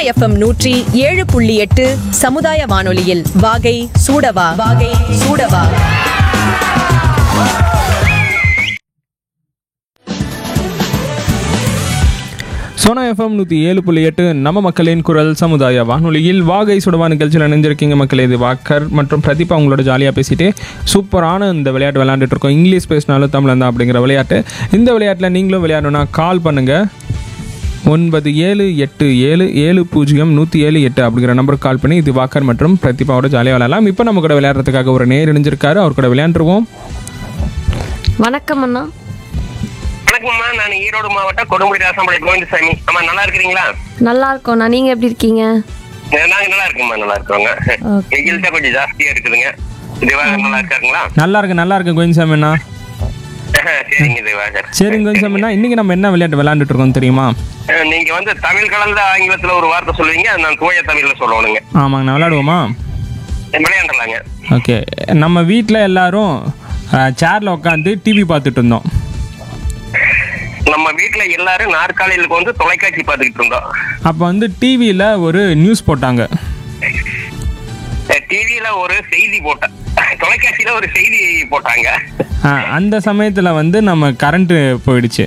FM நூற்றி ஏழு புள்ளி எட்டு சமுதாய வானொலியில் வாகை சூடவா வாகை சூடவா சோனா எஃப்எம் நூற்றி ஏழு புள்ளி எட்டு நம்ம மக்களின் குரல் சமுதாய வானொலியில் வாகை சுடவா நிகழ்ச்சியில் இணைஞ்சிருக்கீங்க மக்களே இது வாக்கர் மற்றும் பிரதீபா உங்களோட ஜாலியாக பேசிட்டு சூப்பரான இந்த விளையாட்டு விளையாண்டுட்டு இருக்கோம் இங்கிலீஷ் பேசினாலும் தமிழ் தான் அப்படிங்கிற விளையாட்டு இந்த விளையாட்டில் நீங்களும் விளையாடணும்னா கால் பண்ணுங்கள் ஒன்பது ஏழு எட்டு ஏழு ஏழு பூஜ்ஜியம் நூற்றி ஏழு எட்டு அப்படிங்கிற நம்பருக்கு கால் பண்ணி இது வாக்கர் மற்றும் பிரதீபாவோட ஜாலியாக விளையாடலாம் இப்போ நம்ம கூட விளையாடுறதுக்காக ஒரு நேர் இணைஞ்சிருக்காரு அவர் கூட விளையாண்டுருவோம் வணக்கம் அண்ணா வணக்கம்மா நான் ஈரோடு மாவட்டம் கொடுமுடி ராசம்பாளைய கோவிந்தசாமி அம்மா நல்லா இருக்கிறீங்களா நல்லா இருக்கோண்ணா நீங்க எப்படி இருக்கீங்க அஹ் நாங்க நல்லா இருக்கோம்மா நல்லா இருக்கோங்க வெயில் தான் கொஞ்சம் ஜாஸ்தியா இருக்குதுங்க திவாகர் நல்லா இருக்காருங்களா நல்லா இருக்கு நல்லா இருக்கு கோயின்சாமிண்ணா சரிங்க திவாகர் சரிங்க கோயின்சாமிண்ணா இன்றைக்கி நம்ம என்ன விளையாட்டு விளையாண்டுட்டு இருக்கோம் தெரியுமா அஹ் நீங்க வந்து தமிழ் கலந்த ஆங்கிலத்துல ஒரு வார்த்தை சொல்லுவீங்க அது நான் தூய தமிழ்ல சொல்லணுங்க ஆமாங்கண்ணா விளையாடுவோமா விளையாண்டலாங்க ஓகே நம்ம வீட்டில் எல்லாரும் சேரில் உட்காந்து டிவி பார்த்துட்டு இருந்தோம் நம்ம வீட்டுல எல்லாரும் நாற்காலிகளுக்கு வந்து தொலைக்காட்சி பார்த்துக்கிட்டு இருந்தோம் அப்போ வந்து டிவியில் ஒரு நியூஸ் போட்டாங்க டிவியில ஒரு செய்தி போட்ட தொலைக்காட்சியில ஒரு செய்தி போட்டாங்க ஆ, அந்த சமயத்தில் வந்து நம்ம கரண்ட்டு போயிடுச்சு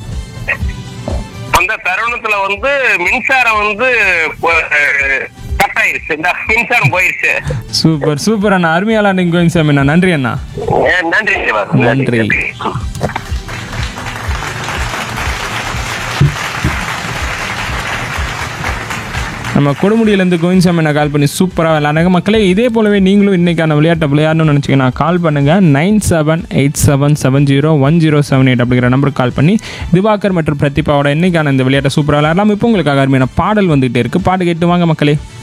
அந்த தருணத்துல வந்து மின்சாரம் வந்து கட் ஆயிருச்சு இந்த மின்சாரம் போயிருச்சு சூப்பர் சூப்பர் அண்ணா அருமையாளா நீங்கள் கோயின்சாமிண்ணா நன்றி அண்ணா அஹ் நன்றி திவாகர். நன்றி. நம்ம கொடுமுடியிலேருந்து கோயின்சாமிண்ணா கால் பண்ணி சூப்பராக விளையாடுங்க மக்களே இதே போலவே நீங்களும் இன்றைக்கான விளையாட்டை விளையாடணும்னு நினச்சிங்கன்னா கால் பண்ணுங்கள் nine seven eight seven seven zero one zero seven eight அப்படிங்கிற நம்பருக்கு கால் பண்ணி திவாகர் மற்றும் பிரதீபாவோட இன்னைக்கான இந்த விளையாட்டை சூப்பராக விளையாடலாம் இப்போ உங்களுக்காக அருமையான பாடல் வந்துகிட்டே இருக்குது பாட்டு கேட்டு வாங்க மக்களே